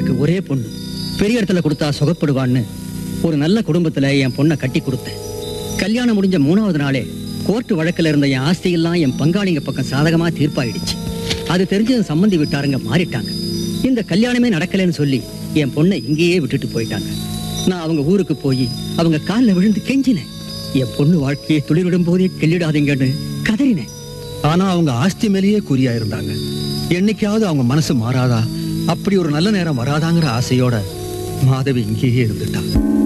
எனக்கு ஒரே பொண்ணு பெரிய இடத்துல கொடுத்தா சுகப்படுவான்னு ஒரு நல்ல குடும்பத்துல என் பொண்ணை கட்டி கொடுத்தேன் கல்யாணம் முடிஞ்ச மூணாவது நாளே கோர்ட்டு வழக்குல இருந்த என் ஆஸ்தியெல்லாம் என் பங்காளிங்க பக்கம் சாதகமா தீர்ப்பாயிடுச்சு அது தெரிஞ்சது சம்மந்தி விட்டாருங்க மாறிட்டாங்க இந்த கல்யாணமே நடக்கலைன்னு சொல்லி என் பொண்ணை இங்கேயே விட்டுட்டு போயிட்டாங்க நான் அவங்க ஊருக்கு போய் அவங்க காலில் விழுந்து கெஞ்சினேன் என் பொண்ணு வாழ்க்கையை துளிரிடும் போதே கிள்ளிடாதீங்கன்னு கதறினேன் ஆனா அவங்க ஆஸ்தி மேலேயே குறியா இருந்தாங்க என்னைக்காவது அவங்க மனசு மாறாதா அப்படி ஒரு நல்ல நேரம் வராதாங்கிற ஆசையோட மாதவி இங்கேயே இருந்துட்டா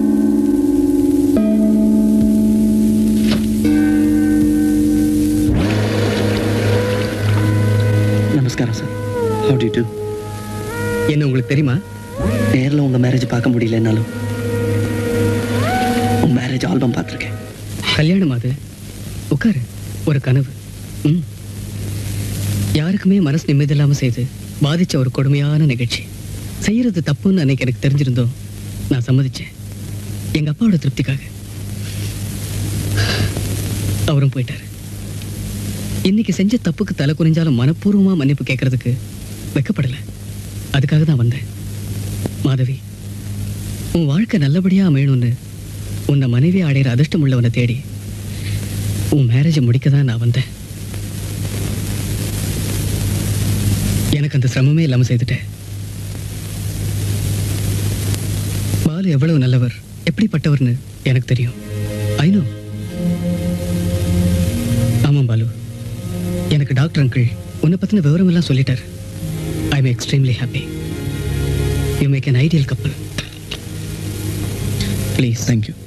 நமஸ்காரம் சார் ஹவு டு டூ என்ன உங்களுக்கு தெரியுமா நேரில் உங்கள் மேரேஜ் பார்க்க முடியலனாலும் உங்கள் மேரேஜ் ஆல்பம் பார்த்துருக்கேன் கல்யாணம் அது உட்காரு ஒரு கனவு ம் யாருக்குமே மனசு நிம்மதி இல்லாம செய்து பாதிச்ச ஒரு கொடுமையான நிகழ்ச்சி செய்யறது தப்புன்னு அன்னைக்கு எனக்கு தெரிஞ்சிருந்தோம் நான் சம்மதிச்சேன் எங்க அப்பாவோட திருப்திக்காக அவரும் போயிட்டாரு இன்னைக்கு செஞ்ச தப்புக்கு தலை குனிஞ்சாலும் மனப்பூர்வமா மன்னிப்பு கேட்கறதுக்கு வெக்கப்படல அதுக்காக தான் வந்தேன் மாதவி உன் வாழ்க்கை நல்லபடியா அமையணும்னு உன்னை மனைவி அடையிற அதிர்ஷ்டம் உள்ளவனை தேடி உன் மேரேஜை முடிக்க தான் நான் வந்தேன் எனக்கு அந்த சிரமமே இல்லாம செய்துட்டேன் பாலு எவ்வளவு நல்லவர் எப்படிப்பட்டவர்னு எனக்கு தெரியும் ஐநோ ஆமாம் பாலு எனக்கு டாக்டர் அங்கிள் உன்னை பத்தின விவரம் எல்லாம் சொல்லிட்டார் I am extremely happy you make an ideal couple please thank you